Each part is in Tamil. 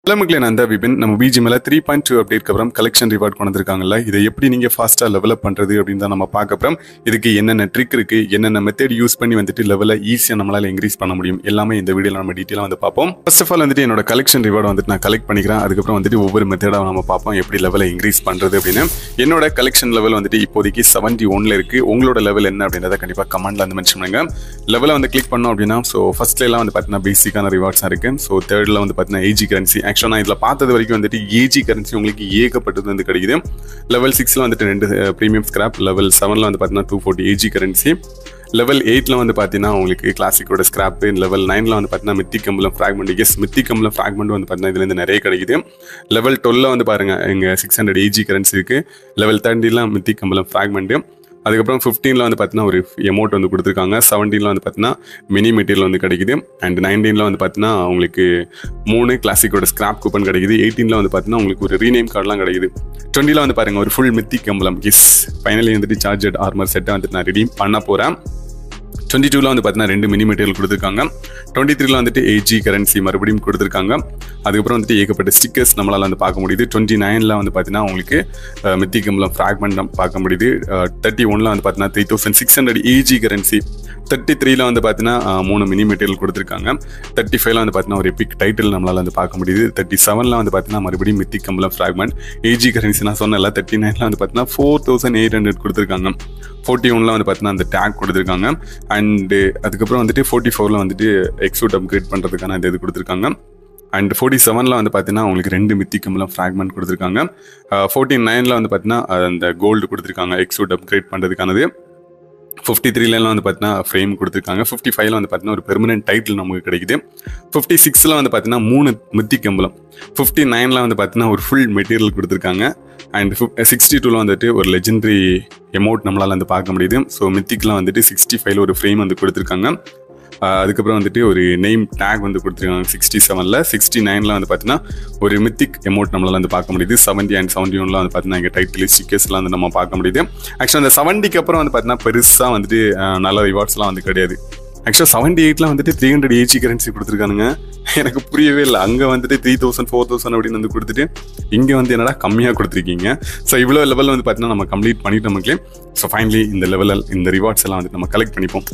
ஹலோ மக்களே நான் தான் விபின் நம்ம பிஜிஎம்ல த்ரீ பாயிண்ட் டூ அப்டேட்க்கு அப்புறம் கலெக்ஷன் ரிவார்ட் கொண்டு வந்திருக்காங்கல்ல இதை எப்படி நீங்க ஃபாஸ்ட்டாக லெவலப் பண்றது அப்படின்னு தான் நம்ம பார்க்க அப்புறம் இதுக்கு என்னென்ன ட்ரிக் இருக்கு என்னென்ன மெத்தட் யூஸ் பண்ணி வந்துட்டு லெவலை ஈஸியாக நம்மளால இன்க்ரீஸ் பண்ண முடியும் எல்லாமே இந்த வீடியோல நம்ம டீட்டெயிலாக வந்து பார்ப்போம் ஃபர்ஸ்ட் ஆஃப் ஆல் வந்துட்டு என்னோட கலெக்ஷன் ரிவார்ட் வந்துட்டு நான் கலெக்ட் பண்ணிக்கிறேன் அதுக்கப்புறம் வந்துட்டு ஒவ்வொரு மெத்தடாக நம்ம பார்ப்போம் எப்படி லெவலை இன்க்ரீஸ் பண்றது அப்படின்னு என்னோட கலெக்ஷன் லெவல் வந்துட்டு இப்போதைக்கு செவன்டி ஒன்ல இருக்கு உங்களோட லெவல் என்ன அப்படின்றத கண்டிப்பாக கமெண்ட்ல வந்து மென்ஷன் பண்ணுங்க லெவலை வந்து கிளிக் பண்ணோம் அப்படின்னா ஸோ ஃபர்ஸ்ட்ல எல்லாம் வந்து பார்த்தீங்கன்னா பேசிக்கான ரிவார்ட்ஸ் இருக்கு ஸோ தேர்ட்ல வந்து பார்த்தீங்கன்னா ஏஜி கரன்சி ஆக்சுவலாக நான் இதில் பார்த்தது வரைக்கும் வந்துட்டு ஏஜி கரன்சி உங்களுக்கு ஏகப்பட்டது வந்து கிடைக்குது லெவல் சிக்ஸ்ல வந்துட்டு ரெண்டு ப்ரீமியம் ஸ்கிராப் லெவல் செவன்ல வந்து பார்த்தீங்கன்னா two forty AG currency level எயிட்ல வந்து பார்த்தீங்கன்னா உங்களுக்கு கிளாசிக்கோட ஸ்கிராப் லெவல் நைன்ல வந்து பார்த்தீங்கன்னா மித்தி கம்பளம் ஃப்ராக்மெண்ட் எஸ் மித்தி கம்பளம் ஃப்ராக்மெண்ட் வந்து பார்த்தீங்கன்னா இதுலேருந்து நிறைய கிடைக்குது லெவல் டுவெல்ல வந்து பாருங்க இங்கே சிக்ஸ் ஹண்ட்ரட் ஏஜி கரன்சி இருக்கு லெவல் தேர்ட்டிலாம் மித்தி கம்பளம் ஃப்ராக்மெண்ட் அதுக்கப்புறம் ஃபிஃப்டீனில் வந்து பார்த்தீங்கன்னா ஒரு எமௌண்ட் வந்து கொடுத்துருக்காங்க செவன்டீனில் வந்து பார்த்தீங்கன்னா மினி மெட்டீரியல் வந்து கிடைக்குது அண்ட் நைன்டீனில் வந்து பார்த்தீங்கன்னா உங்களுக்கு மூணு கிளாசிக்கோட ஸ்கிராப் கூப்பன் கிடைக்குது எயிட்டீனில் வந்து பார்த்தீங்கன்னா உங்களுக்கு ஒரு ரீநேம் கார்டெலாம் கிடைக்குது டுவெண்ட்டியில் வந்து பாருங்க ஒரு ஃபுல் மித்தி கம்பளம் கிஸ் ஃபைனலி வந்துட்டு சார்ஜட் ஆர்மர் செட்டை வந்துட்டு நான் ரெடி பண்ண போகிறேன் டுவெண்ட்டி டூவில் வந்து பார்த்தீங்கன்னா ரெண்டு மினி மெட்டீரியல் கொடுத்துருக்காங்க டுவெண்ட்டி த்ரீல வந்துட்டு ஏஜி கரன்சி மறுபடியும் கொடுத்துருக்காங்க அதுக்கப்புறம் வந்துட்டு ஏகப்பட்ட ஸ்டிக்கர்ஸ் நம்மளால் வந்து பார்க்க முடியுது டுவெண்ட்டி நைனில் வந்து பார்த்தீங்கன்னா உங்களுக்கு மித்தி கம்பளம் ஃப்ராக்மெண்ட் பார்க்க முடியுது தேர்ட்டி ஒனில் வந்து பார்த்தீங்கன்னா three thousand six hundred AG currency thirty த்ரீல வந்து பார்த்தீங்கன்னா அஹ், மூணு மினி மெட்டீரியல் கொடுத்துருக்காங்க தேர்ட்டி ஃபைவ்ல வந்து பார்த்தீங்கன்னா ஒரு எபிக் டைட்டில் நம்மளால் வந்து பார்க்க முடியுது தேர்ட்டி செவனில் வந்து பார்த்தீங்கன்னா மறுபடியும் மித்தி கம்பளம் ஃப்ராக்மெண்ட் ஏஜி கரன்சி நான் சொன்னல தேர்ட்டி நைனில் வந்து பார்த்தீங்கன்னா ஃபோர் தௌசண்ட் எயிட் ஹண்ட்ரட் கொடுத்துருக்காங்க ஃபோர்ட்டி ஒன்ல வந்து பார்த்தீங்கன்னா அந்த டேக் கொடுத்துருக்காங்க அண்டு அதுக்கப்புறம் வந்துட்டு ஃபோர்ட்டி ஃபோரில் வந்துட்டு எக்ஸூட் அப்கிரேட் பண்ணுறதுக்கான இந்த இது கொடுத்துருக்காங்க அண்ட் ஃபோர்ட்டி செவனில் வந்து பார்த்தீங்கன்னா உங்களுக்கு ரெண்டு மித்தி கம்பளம் ஃப்ராக்மெண்ட் கொடுத்துருக்காங்க ஃபோர்ட்டி நைனில் வந்து பார்த்தீங்கன்னா அந்த கோல்டு கொடுத்துருக்காங்க எக்ஸூட் அப்கிரேட் பண்ணுறதுக்கானது ஃபிஃப்டி த்ரீலாம் வந்து பார்த்தீங்கன்னா ஃப்ரேம் கொடுத்துருக்காங்க ஃபிஃப்டி ஃபைவ்ல வந்து பார்த்தீங்கன்னா ஒரு பெர்மனெண்ட் டைட்டில் நமக்கு கிடைக்குது ஃபிஃப்டி சிக்ஸில் வந்து பார்த்தீங்கன்னா மூணு மித்தி கம்பளம் ஃபிஃப்டி நைனில் வந்து பார்த்தீங்கன்னா ஒரு ஃபுல் மெட்டீரியல் கொடுத்துருக்காங்க அண்ட் சிக்ஸ்டி டூவில் வந்துட்டு ஒரு லெஜெண்டரி எமௌண்ட் நம்மளால் வந்து பார்க்க முடியுது ஸோ மித்திக்லாம் வந்துட்டு சிக்ஸ்டி ஃபைவ்ல ஒரு ஃப்ரேம் வந்து கொடுத்துருக்காங்க ஆஹ் அதுக்கப்புறம் வந்துட்டு ஒரு நேம் டேக் வந்து கொடுத்துருக்காங்க சிக்ஸ்டி செவனில் சிக்ஸ்டி நைனில் வந்து பார்த்தீங்கன்னா ஒரு மித்திக் எமௌண்ட் நம்மளால் வந்து பார்க்க முடியுது செவன்டி அண்ட் செவன்டி ஒன்ல வந்து பார்த்தீங்கன்னா இங்கே டைட்டில் ஸ்டிக்கர்ஸ்லாம் வந்து நம்ம பார்க்க முடியுது ஆக்சுவலாக அந்த செவன்ட்டிக்கு அப்புறம் வந்து பார்த்தீங்கன்னா பெருசாக வந்துட்டு ஆஹ் நல்ல ரிவார்ட்ஸ்லாம் வந்து கிடையாது ஆக்சுவலாக செவன்டி எயிட்ல வந்துட்டு த்ரீ ஹண்ட்ரட் ஏஜி கரன்சி கொடுத்துருக்கானுங்க எனக்கு புரியவே இல்லை அங்கே வந்துட்டு த்ரீ தௌசண்ட் ஃபோர் தௌசண்ட் அப்படின்னு வந்து கொடுத்துட்டு இங்கே வந்து என்னடா கம்மியாக கொடுத்துருக்கீங்க ஸோ இவ்வளோ லெவல் வந்து பார்த்தீங்கன்னா நம்ம கம்ப்ளீட் பண்ணிட்டோம் மக்களே ஸோ ஃபைனலி இந்த லெவலில் இந்த ரிவார்ட்ஸ் எல்லாம் வந்து நம்ம கலெக்ட் பண்ணிப்போம்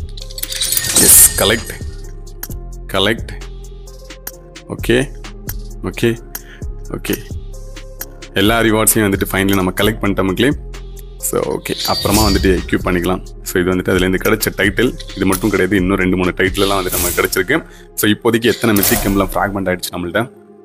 yes collect collect okay okay okay எல்லா ரிவார்ட்ஸையும் வந்துட்டு ஃபைனலி நம்ம கலெக்ட் பண்ணிட்டோம் மக்களே ஸோ ஓகே அப்புறமா வந்துட்டு எக்யூப் பண்ணிக்கலாம் ஸோ இது வந்துட்டு அதுலேருந்து கிடைச்ச டைட்டில் இது மட்டும் கிடையாது இன்னும் ரெண்டு மூணு டைட்டில் எல்லாம் வந்துட்டு நமக்கு கிடைச்சிருக்கு ஸோ இப்போதைக்கு எத்தனை மிஸ்டிக் கம்பெல்லாம் ஃப்ராக்மெண்ட் ஆயிடுச்சு நம்மள்ட்ட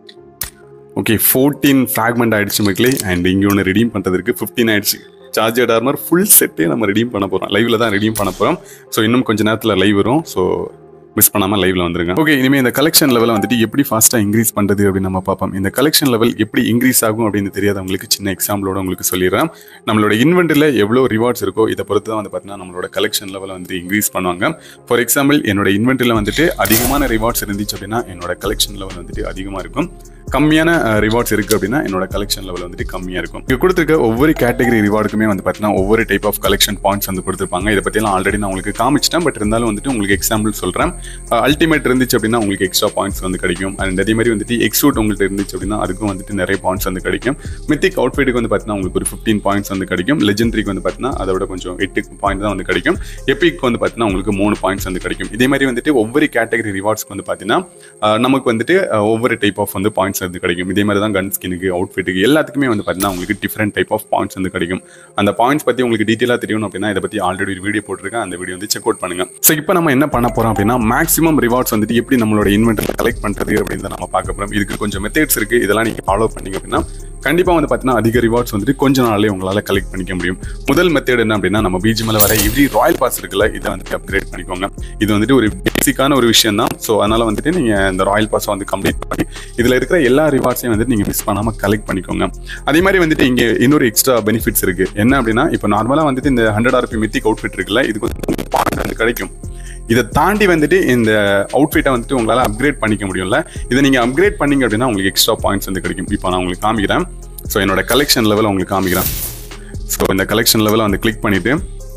ஓகே ஃபோர்டீன் ஃப்ராக்மெண்ட் ஆயிடுச்சு மக்களே அண்ட் இங்கே ஒன்று ரெடீம் பண்ணுறதுக்கு ஃபிஃப்டீன் ஆயிடுச்சு சார்ஜர் ஆர்மர் ஃபுல் செட்டே நம்ம ரெடீம் பண்ண போகிறோம் லைவில் தான் ரெடீம் பண்ண போகிறோம் ஸோ இன்னும் கொஞ்ச நேரத்தில் லைவ் வரும் ஸோ மிஸ் பண்ணாமல் லைவ்ல வந்துருங்க ஓகே இனிமேல் இந்த கலெக்ஷன் லெவலை வந்துட்டு எப்படி ஃபாஸ்ட்டாக இன்க்ரீஸ் பண்ணுறது அப்படின்னு நம்ம பார்ப்போம் இந்த கலெக்ஷன் லெவல் எப்படி இன்க்ரீஸ் ஆகும் அப்படின்னு தெரியாதவங்களுக்கு சின்ன எக்ஸாம்பிளோட உங்களுக்கு சொல்லிடுறேன் நம்மளோட இன்வென்ட்ரியில் எவ்வளோ ரிவார்ட்ஸ் இருக்கோ இதை பொறுத்து தான் வந்து பார்த்தீங்கன்னா நம்மளோட கலெக்ஷன் லெவலை வந்து இன்க்ரீஸ் பண்ணுவாங்க ஃபார் எக்ஸாம்பிள் என்னோட இன்வென்ட்ரியில் வந்துட்டு அதிகமான ரிவார்ட்ஸ் இருந்துச்சு அப்படின்னா என்னோட கலெக்ஷன் லெவல் வந்துட்டு அதிகமாக இருக்கும் கம்மியான ரிவார்ட்ஸ் இருக்குது அப்படின்னா என்னோட கலெக்ஷன் லெவல் வந்துட்டு கம்மியாக இருக்கும் இங்கே கொடுத்துருக்க ஒவ்வொரு கேட்டகரி ரிவார்டுக்குமே வந்து பார்த்தீங்கன்னா ஒவ்வொரு டைப் ஆஃப் கலெக்ஷன் பாயிண்ட்ஸ் வந்து கொடுத்துருப்பாங்க இதை பற்றிலாம் ஆல்ரெடி நான் உங்களுக்கு காமிச்சிட்டேன் பட் இருந்தாலும் வந்துட்டு உங்களுக்கு எக்ஸாம்பிள் சொல்கிறேன் அல்டிமேட் இருந்துச்சு அப்படின்னா உங்களுக்கு எக்ஸ்ட்ரா பாயிண்ட்ஸ் வந்து கிடைக்கும் அண்ட் அதே மாதிரி வந்துட்டு எக்ஸூட் உங்கள்கிட்ட இருந்துச்சு அப்படின்னா அதுக்கும் வந்துட்டு நிறைய பாயிண்ட்ஸ் வந்து கிடைக்கும் மித்திக் அவுட்ஃபிட்டுக்கு வந்து பார்த்தீங்கன்னா உங்களுக்கு ஒரு ஃபிஃப்டீன் பாயிண்ட்ஸ் வந்து கிடைக்கும் லெஜெண்டரிக்கு வந்து பார்த்தீங்கன்னா அதை விட கொஞ்சம் எட்டு பாயிண்ட் தான் வந்து கிடைக்கும் எப்பிக் வந்து பார்த்தீங்கன்னா உங்களுக்கு மூணு பாயிண்ட்ஸ் வந்து கிடைக்கும் இதே மாதிரி வந்துட்டு ஒவ்வொரு கேட்டகரி ரிவார்ட்ஸ்க்கு வந்து பார்த்தீங்கன்னா அஹ், நமக்கு வந்துட்டு அஹ், ஒவ்வொரு டைப் ஆஃப் வந்து பாயிண்ட்ஸ் வந்து கிடைக்கும் இதே மாதிரி தான் கன் ஸ்கினுக்கு அவுட்ஃபிட்டுக்கு எல்லாத்துக்குமே வந்து பார்த்தீங்கன்னா உங்களுக்கு டிஃப்ரெண்ட் டைப் ஆஃப் பாயிண்ட்ஸ் வந்து கிடைக்கும் அந்த பாயிண்ட்ஸ் பற்றி உங்களுக்கு டீட்டெயிலாக தெரியணும் அப்படின்னா இதை பற்றி ஆல்ரெடி ஒரு வீடியோ போட்டிருக்கேன் அந்த வீடியோ வந்து செக் அவுட் பண்ணுங்க ஸோ இப்போ நம்ம என்ன பண்ண போறோம் அப்படின்னா மேக்ஸிமம் ரிவார்ட்ஸ் வந்துட்டு எப்படி நம்மளோட இன்வென்டரி கலெக்ட் பண்ணுறது அப்படின்னு தான் நம்ம பார்க்க போகிறோம் இதுக்கு கொஞ்சம் மெத்தட்ஸ் இருக்கு இதெல்லாம் நீங்கள் ஃபாலோ பண்ணீங்க அப்படின்னா கண்டிப்பாக வந்து பார்த்தீங்கன்னா அதிக ரிவார்ட்ஸ் வந்துட்டு கொஞ்ச நாள்லயே உங்களால் கலெக்ட் பண்ணிக்க முடியும் முதல் மெத்தட் என்ன அப்படின்னா நம்ம பிஜி மேலே வர எவ்ரி ராயல் பாஸ் இருக்குல்ல இதை வந்துட்டு அப்கிரேட் பண்ணிக்கோங்க இது வந்துட்டு ஒரு பேசிக்கான ஒரு விஷயம் தான் ஸோ அதனால வந்துட்டு நீங்கள் இந்த ராயல் பாஸ் வந்து கம்ப்ளீட் பண்ணி இதில் இருக்கிற எல்லா ரிவார்ட்ஸையும் வந்துட்டு நீங்கள் மிஸ் பண்ணாமல் கலெக்ட் பண்ணிக்கோங்க அதே மாதிரி வந்துட்டு இங்கே இன்னொரு எக்ஸ்ட்ரா பெனிஃபிட்ஸ் இருக்கு என்ன அப்படின்னா இப்போ நார்மலாக வந்துட்டு இந்த ஹண்ட்ரட் ஆர்பி மித்திக் அவுட்ஃபிட் இருக்குல்ல இது கொஞ்சம் பாயிண்ட் வந்து கிடைக்கும் இதை தாண்டி வந்துட்டு இந்த அவுட்ஃபிட்டை வந்துட்டு உங்களால் அப்கிரேட் பண்ணிக்க முடியும்ல இதை நீங்கள் அப்கிரேட் பண்ணீங்க அப்படின்னா உங்களுக்கு எக்ஸ்ட்ரா பாயிண்ட்ஸ் வந்து கிடைக்கும் இப்போ நான் உங்களுக்கு காமிக்கிறேன் ஸோ என்னோட கலெக்ஷன் லெவலில் உங்களுக்கு காமிக்கிறேன் ஸோ இந்த கலெக்ஷன் லெவலில் வந்து கிளிக் பண்ணிவிட்டு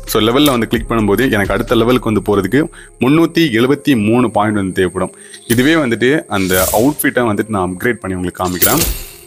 ஸோ லெவலில் வந்து கிளிக் பண்ணும்போது எனக்கு அடுத்த லெவலுக்கு வந்து போகிறதுக்கு முந்நூற்றி எழுபத்தி மூணு பாயிண்ட் வந்து தேவைப்படும் இதுவே வந்துட்டு அந்த அவுட்ஃபிட்டை வந்துட்டு நான் அப்கிரேட் பண்ணி உங்களுக்கு காமிக்கிறேன்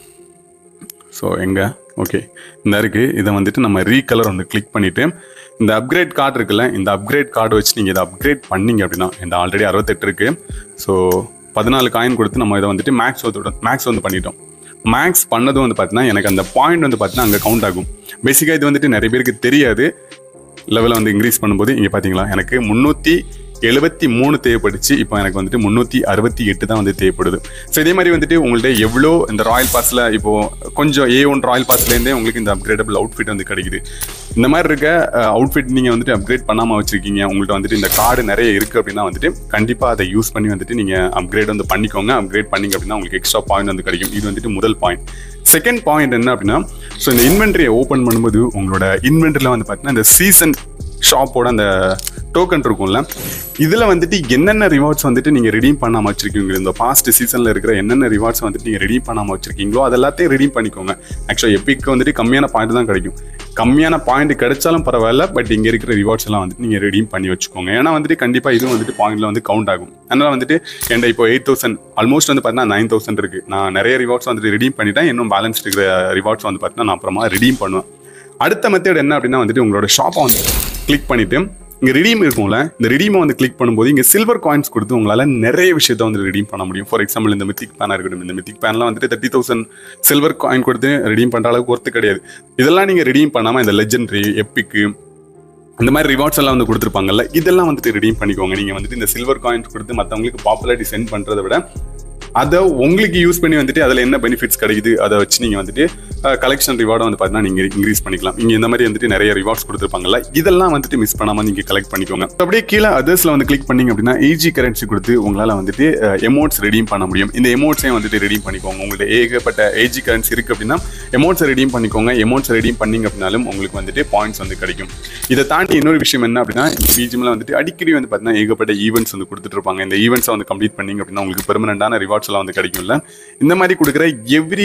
ஸோ எங்கே ஓகே இந்த இருக்குது இதை வந்துட்டு நம்ம ரீகலர் வந்து கிளிக் பண்ணிவிட்டு இந்த அப்கிரேட் கார்டு இருக்குல்ல இந்த அப்கிரேட் கார்டு வச்சு நீங்கள் இதை அப்கிரேட் பண்ணீங்க அப்படின்னா இந்த ஆல்ரெடி அறுபத்தெட்டு இருக்குது ஸோ பதினாலு காயின் கொடுத்து நம்ம இதை வந்துட்டு மேக்ஸ் வந்து மேக்ஸ் வந்து பண்ணிட்டோம் மேக்ஸ் பண்ணதும் வந்து பார்த்தீங்கன்னா எனக்கு அந்த பாயிண்ட் வந்து பார்த்தீங்கன்னா அங்கே கவுண்ட் ஆகும் பேசிக்காக இது வந்துட்டு நிறைய பேருக்கு தெரியாது லெவலை வந்து இன்க்ரீஸ் பண்ணும்போது இங்கே பார்த்தீங்களா எனக்கு முந்நூற்றி எழுபத்தி மூணு தேவைப்படுச்சு இப்போ எனக்கு வந்துட்டு முந்நூற்றி அறுபத்தி எட்டு தான் வந்து தேவைப்படுது ஸோ இதே மாதிரி வந்துட்டு உங்கள்ட்ட எவ்வளோ இந்த ராயல் பாஸில் இப்போ கொஞ்சம் ஏ ஒன் ராயல் பாஸ்லேருந்தே உங்களுக்கு இந்த அப்கிரேடபிள் அவுட்ஃபிட் வந்து கிடைக்குது இந்த மாதிரி இருக்க அவுட்ஃபிட் நீங்கள் வந்துட்டு அப்கிரேட் பண்ணாமல் வச்சிருக்கீங்க உங்கள்ட்ட வந்துட்டு இந்த கார்டு நிறைய இருக்குது அப்படின்னா வந்துட்டு கண்டிப்பாக அதை யூஸ் பண்ணி வந்துட்டு நீங்கள் அப்கிரேட் வந்து பண்ணிக்கோங்க அப்கிரேட் பண்ணிங்க அப்படின்னா உங்களுக்கு எக்ஸ்ட்ரா பாயிண்ட் வந்து கிடைக்கும் இது வந்துட்டு முதல் பாயிண்ட் செகண்ட் பாயிண்ட் என்ன அப்படின்னா ஸோ இந்த இன்வென்ட்ரியை ஓப்பன் பண்ணும்போது உங்களோட இன்வென்ட்ரியில் வந்து பார்த்தீங்கன்னா இந்த சீசன் ஷாப்போட அந்த டோக்கன் இருக்கும்ல இதில் வந்துட்டு என்னென்ன ரிவார்ட்ஸ் வந்துட்டு நீங்கள் ரெடீம் பண்ணாமல் வச்சிருக்கீங்க இந்த பாஸ்ட் சீசனில் இருக்கிற என்னென்ன ரிவார்ட்ஸ் வந்துட்டு நீங்கள் ரெடீம் பண்ணாமல் வச்சிருக்கீங்களோ அது எல்லாத்தையும் ரெடீம் பண்ணிக்கோங்க ஆக்சுவலாக எப்பிக்கு வந்துட்டு கம்மியான பாயிண்ட் தான் கிடைக்கும் கம்மியான பாயிண்ட் கிடைச்சாலும் பரவாயில்ல பட் இங்கே இருக்கிற ரிவார்ட்ஸ் எல்லாம் வந்துட்டு நீங்கள் ரெடீம் பண்ணி வச்சுக்கோங்க ஏன்னா வந்துட்டு கண்டிப்பாக இதுவும் வந்துட்டு பாயிண்ட்ல வந்து கவுண்ட் ஆகும் அதனால் வந்துட்டு என்கிட்ட இப்போ எயிட் தௌசண்ட் ஆல்மோஸ்ட் வந்து பார்த்தீங்கன்னா நைன் தௌசண்ட் இருக்குது நான் நிறைய ரிவார்ட்ஸ் வந்துட்டு ரெடீம் பண்ணிட்டேன் இன்னும் பேலன்ஸ் இருக்கிற ரிவார்ட்ஸ் வந்து பார்த்தீங்கன்னா நான் அப்புறமா ரெடீம் பண்ணுவேன் அடுத்த மெத்தட் என்ன அப்படின்னா வந்துட்டு உங்களோட ஷாப்பை வந்து கிளிக் பண்ணிட்டு இங்கே ரிடீம் இருக்கும்ல இந்த ரிடீமை வந்து கிளிக் பண்ணும்போது இங்கே சில்வர் காயின்ஸ் கொடுத்து உங்களால் நிறைய விஷயத்த வந்து ரிடீம் பண்ண முடியும் ஃபார் எக்ஸாம்பிள் இந்த மித்திக் பேனாக இருக்கட்டும் இந்த மித்திக் பேனில் வந்துட்டு தேர்ட்டி தௌசண்ட் சில்வர் காயின் கொடுத்து ரிடீம் பண்ணுற அளவுக்கு ஒர்த்து கிடையாது இதெல்லாம் நீங்கள் ரிடீம் பண்ணாமல் இந்த லெஜெண்டரி எப்பிக்கு இந்த மாதிரி ரிவார்ட்ஸ் எல்லாம் வந்து கொடுத்துருப்பாங்கல்ல இதெல்லாம் வந்துட்டு ரிடீம் பண்ணிக்கோங்க நீங்கள் வந்துட்டு இந்த சில்வர் காயின்ஸ் கொடுத்து மற்றவங்களுக்கு பாப்புலாரிட்டி சென்ட் பண்ணுறதை விட அதை உங்களுக்கு யூஸ் பண்ணி வந்துட்டு அதில் என்ன பெனிஃபிட்ஸ் கிடைக்குது அதை வச்சு நீங்கள் வந்துட்டு கலெக்ஷன் ரிவார்டை வந்து பார்த்தீங்கன்னா நீங்கள் இன்க்ரீஸ் பண்ணிக்கலாம் இங்கே இந்த மாதிரி வந்துட்டு நிறைய ரிவார்ட்ஸ் கொடுத்துருப்பாங்கல்ல இதெல்லாம் வந்துட்டு மிஸ் பண்ணாமல் நீங்கள் கலெக்ட் பண்ணிக்கோங்க அப்படியே கீழே அதர்ஸில் வந்து கிளிக் பண்ணீங்க அப்படின்னா ஈஜி கரன்சி கொடுத்து உங்களால் வந்துட்டு எமௌண்ட்ஸ் ரெடீம் பண்ண முடியும் இந்த எமௌண்ட்ஸையும் வந்துட்டு ரெடீம் பண்ணிக்கோங்க உங்கள்ட்ட ஏகப்பட்ட ஏஜி கரன்சி இருக்குது அப்படின்னா எமௌண்ட்ஸை ரெடீம் பண்ணிக்கோங்க எமௌண்ட்ஸ் ரெடீம் பண்ணீங்க அப்படின்னாலும் உங்களுக்கு வந்துட்டு பாயிண்ட்ஸ் வந்து கிடைக்கும் இதை தாண்டி இன்னொரு விஷயம் என்ன அப்படின்னா பிஜிஎம்ல வந்துட்டு அடிக்கடி வந்து பார்த்தீங்கன்னா ஏகப்பட்ட ஈவெண்ட்ஸ் வந்து கொடுத்துட்டு இருப்பாங்க இந்த ஈவெண்ட்ஸை வந்து கம்ப்ளீட் பண்ணீங்க அப்படின்னா உங்களுக்கு பெர்மனண்டான ரிவார்ட்ஸ் எல்லாம் வந்து கிடைக்கும்ல இந்த மாதிரி கொடுக்குற எவ்ரி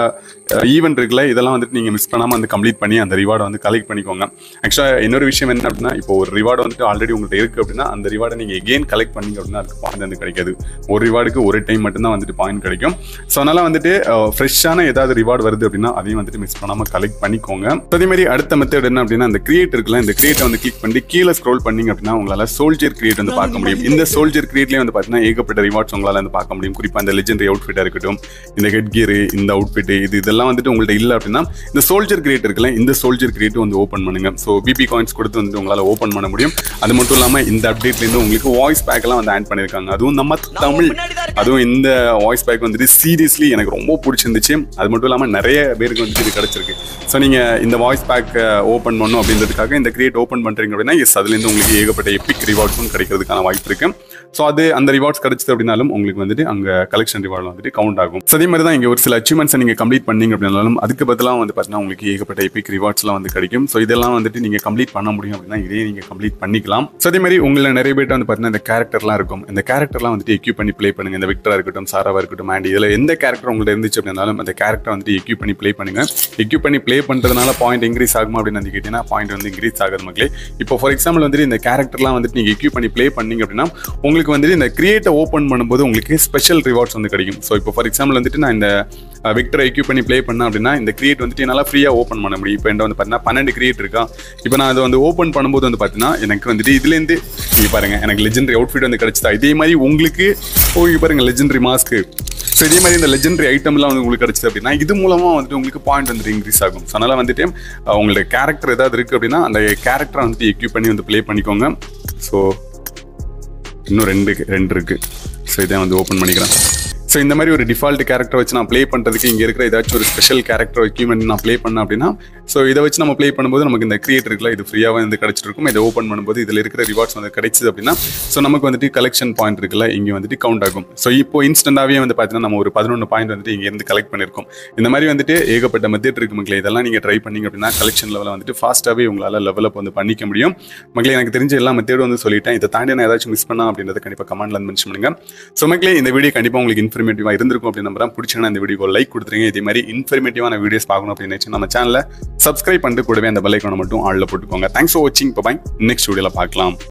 ஈவெண்ட் இருக்குல்ல இதெல்லாம் வந்துட்டு நீங்கள் மிஸ் பண்ணாமல் வந்து கம்ப்ளீட் பண்ணி அந்த ரிவார்டை வந்து கலெக்ட் பண்ணிக்கோங்க ஆக்சுவலாக இன்னொரு விஷயம் என்ன அப்படின்னா இப்போ ஒரு ரிவார்டு வந்துட்டு ஆல்ரெடி உங்கள்கிட்ட இருக்குது அப்படின்னா அந்த ரிவார்டை நீங்கள் எகெயின் கலெக்ட் பண்ணீங்க அப்படின்னா அதுக்கு பாயிண்ட் வந்து கிடைக்காது ஒரு ரிவார்டுக்கு ஒரு டைம் மட்டும்தான் வந்துட்டு பாயிண்ட் கிடைக்கும் ஸோ அதனால் வந்துட்டு ஃப்ரெஷ்ஷான ஏதாவது ரிவார்டு வருது அப்படின்னா அதையும் வந்துட்டு மிஸ் பண்ணாமல் கலெக்ட் பண்ணிக்கோங்க அதே மாதிரி அடுத்த மெத்தட் என்ன அப்படின்னா அந்த கிரியேட் இருக்குல்ல இந்த கிரியேட்டை வந்து கிளிக் பண்ணி கீழே ஸ்க்ரோல் பண்ணீங்க அப்படின்னா உங்களால் சோல்ஜர் கிரியேட் வந்து பார்க்க முடியும் இந்த சோல்ஜர் கிரியேட்லேயே வந்து பார்த்தீங்கன்னா ஏகப்பட்ட ரிவார்ட்ஸ் உங்களால் வந்து பார்க்க முடியும் குறிப்பாக இந்த லெஜெண்டரி அவுட்ஃபிட்டாக இருக்கட்டும் இந்த ஹெட் கியர் இந்த அவுட்ஃபிட் இது இதெல்லாம் வந்துட்டு உங்கள்ட்ட இல்லை அப்படின்னா இந்த சோல்ஜர் கிரியேட் இருக்குல்ல இந்த சோல்ஜர் கிரியேட் வந்து ஓப்பன் பண்ணுங்க ஸோ பிபி காயின்ஸ் கொடுத்து வந்து உங்களால் ஓப்பன் பண்ண முடியும் அது மட்டும் இல்லாமல் இந்த அப்டேட்லேருந்து உங்களுக்கு வாய்ஸ் பேக்லாம் வந்து ஆட் பண்ணியிருக்காங்க அதுவும் நம்ம தமிழ் அதுவும் இந்த வாய்ஸ் பேக் வந்துட்டு சீரியஸ்லி எனக்கு ரொம்ப பிடிச்சிருந்துச்சு அது மட்டும் இல்லாமல் நிறைய பேருக்கு வந்துட்டு இது கிடைச்சிருக்கு ஸோ நீங்கள் இந்த வாய்ஸ் பேக் ஓப்பன் பண்ணும் அப்படின்றதுக்காக இந்த கிரியேட் ஓப்பன் பண்ணுறீங்க அப்படின்னா எஸ் அதுலேருந்து உங்களுக்கு ஏகப்பட்ட எப்பிக் ரிவார்ட்ஸும் கிடைக்கிறதுக்கான வாய்ப்பு இருக்கு ஸோ அது அந்த ரிவார்ட்ஸ் கிடைச்சது அப்படின்னாலும் உங்களுக்கு வந்துட்டு அங்கே கலெக்ஷன் ரிவார்டு வந்துட்டு கவுண்ட் ஆகும் So, அதே மாதிரி தான் இங்கே ஒரு சில அச்சீவ்மெண்ட்ஸை நீங்கள் கம்ப்ளீட் பண்ணீங்க அப்படின்னாலும் அதுக்கு பதிலாக வந்து பார்த்தீங்கன்னா உங்களுக்கு ஏகப்பட்ட எபிக் ரிவார்ட்ஸ்லாம் வந்து கிடைக்கும் ஸோ இதெல்லாம் வந்துட்டு நீங்கள் கம்ப்ளீட் பண்ண முடியும் அப்படின்னா இதே நீங்கள் கம்ப்ளீட் பண்ணிக்கலாம் ஸோ அதே மாதிரி உங்களை நிறைய பேர்ட்ட வந்து பார்த்தீங்கன்னா இந்த கேரக்டர்லாம் இருக்கும் இந்த கேரக்டர்லாம் வந்துட்டு எக்யூப் பண்ணி ப்ளே பண்ணுங்க இந்த விக்டரா இருக்கட்டும் சாராவா இருக்கட்டும் அண்ட் இதில் எந்த கேரக்டர் உங்கள்ட்ட இருந்துச்சு அப்படின்னாலும் அந்த கேரக்டர் வந்துட்டு எக்யூப் பண்ணி ப்ளே பண்ணுங்க எக்யூப் பண்ணி ப்ளே பண்ணுறதுனால பாயிண்ட் இன்க்ரீஸ் ஆகுமா அப்படின்னு வந்து கேட்டீங்கன்னா பாயிண்ட் வந்து இன்க்ரீஸ் ஆகுது மக்களே இப்போ ஃபார் எக்ஸாம்பிள் வந்துட்டு இந்த கேரக்டர்லாம் வந்துட்டு நீங்கள் எக்யூப் பண்ணி ப்ளே பண்ணீங்க அப்படின்னா உங்களுக்கு வந்துட்டு இந்த கிரியேட்டை ஓப்பன் பண்ணும்போது உங்களுக்கு ஸ்பெஷல் ரிவார்ட்ஸ் வந்து கிடைக்கும் ஸோ இப்போ ஃபார் எக்ஸாம்பிள் வந்துட்டு நான் இந்த விக்டரை எக்யூப் பண்ணி ப்ளே பண்ணேன் அப்படின்னா இந்த கிரியேட் வந்துட்டு என்னால் ஃப்ரீயாக ஓப்பன் பண்ண முடியும் இப்போ என்கிட்ட வந்து பார்த்தீங்கன்னா பன்னெண்டு கிரியேட் இருக்கா இப்போ நான் அதை வந்து ஓப்பன் பண்ணும்போது வந்து பார்த்தீங்கன்னா எனக்கு வந்துட்டு இதுலேருந்து நீங்கள் பாருங்கள் எனக்கு லெஜெண்டரி அவுட்ஃபிட் வந்து கிடச்சிதா இதே மாதிரி உங்களுக்கு ஓ இங்க பாருங்க லெஜெண்டரி மாஸ்க்கு ஸோ இதே மாதிரி இந்த லெஜெண்டரி ஐட்டம்லாம் வந்து உங்களுக்கு கிடச்சிது அப்படின்னா இது மூலமாக வந்துட்டு உங்களுக்கு பாயிண்ட் வந்துட்டு இன்க்ரீஸ் ஆகும் ஸோ அதனால் வந்துட்டு அஹ், உங்களோட கேரக்டர் ஏதாவது இருக்குது அப்படின்னா அந்த கேரக்டரை வந்துட்டு எக்யூப் பண்ணி வந்து ப்ளே பண்ணிக்கோங்க ஸோ இன்னும் ரெண்டு ரெண்டு இருக்குது ஸோ இதை வந்து ஓப்பன் பண்ணிக்கிறேன் ஸோ இந்த மாதிரி ஒரு டிஃபால்ட் கேரக்டர் வச்சு நான் ப்ளே பண்ணுறதுக்கு இங்கே இருக்கிற ஏதாச்சும் ஒரு ஸ்பெஷல் கேரக்டர் எக்யூப்மெண்ட் நான் ப்ளே பண்ணேன் அப்படின்னா ஸோ இதை வச்சு நம்ம ப்ளே பண்ணும்போது நமக்கு இந்த கிரியேட் இருக்குல்ல இது ஃப்ரீயாகவே வந்து கிடச்சிட்டு இருக்கும் இதை ஓப்பன் பண்ணும்போது இதில் இருக்கிற ரிவார்ட்ஸ் வந்து கிடைச்சிது அப்படின்னா ஸோ நமக்கு வந்துட்டு கலெக்ஷன் பாயிண்ட் இருக்குல்ல இங்கே வந்துட்டு கவுண்ட் ஆகும் ஸோ இப்போ இன்ஸ்டன்டாகவே வந்து பார்த்தீங்கன்னா நம்ம ஒரு பதினொன்று பாயிண்ட் வந்துட்டு இங்கேருந்து கலெக்ட் பண்ணியிருக்கோம் இந்த மாதிரி வந்துட்டு ஏகப்பட்ட மெத்தட் இருக்கு மக்களே இதெல்லாம் நீங்கள் ட்ரை பண்ணீங்க அப்படின்னா கலெக்ஷன் லெவலில் வந்துட்டு ஃபாஸ்ட்டாகவே உங்களால் லெவல் அப் வந்து பண்ணிக்க முடியும் மக்களே எனக்கு தெரிஞ்ச எல்லா மெத்தேடும் வந்து சொல்லிட்டேன் இதை தாண்டி நான் ஏதாச்சும் மிஸ் பண்ணா அப்படின்றத கண்டிப்பாக கமெண்ட்ல வந்து மென்ஷன் பண்ணுங்க ஸோ மக்களே இந்த வீடியோ கண்டிப்பாக உங்களுக்கு இன்ஃபர்மேட்டிவாக இருந்திருக்கும் அப்படின்னு நம்புறேன் பிடிச்சா இந்த வீடியோ லைக் கொடுத்துருங்க இதே மாதிரி இன்ஃபர்மேட்டிவான வீடியோஸ் பார்க்கணும் அப்படின்னு நினைச்சு நம்ம சேனலை சப்ஸ்கிரைப் பண்ணிட்டு கூடவே அந்த பெல் ஐக்கானை மட்டும் ஆளில் போட்டுக்கோங்க தேங்க்ஸ் ஃபார் வாட்சிங் பாய் நெக்ஸ்ட் வீடியோவில் பார்க்கலாம்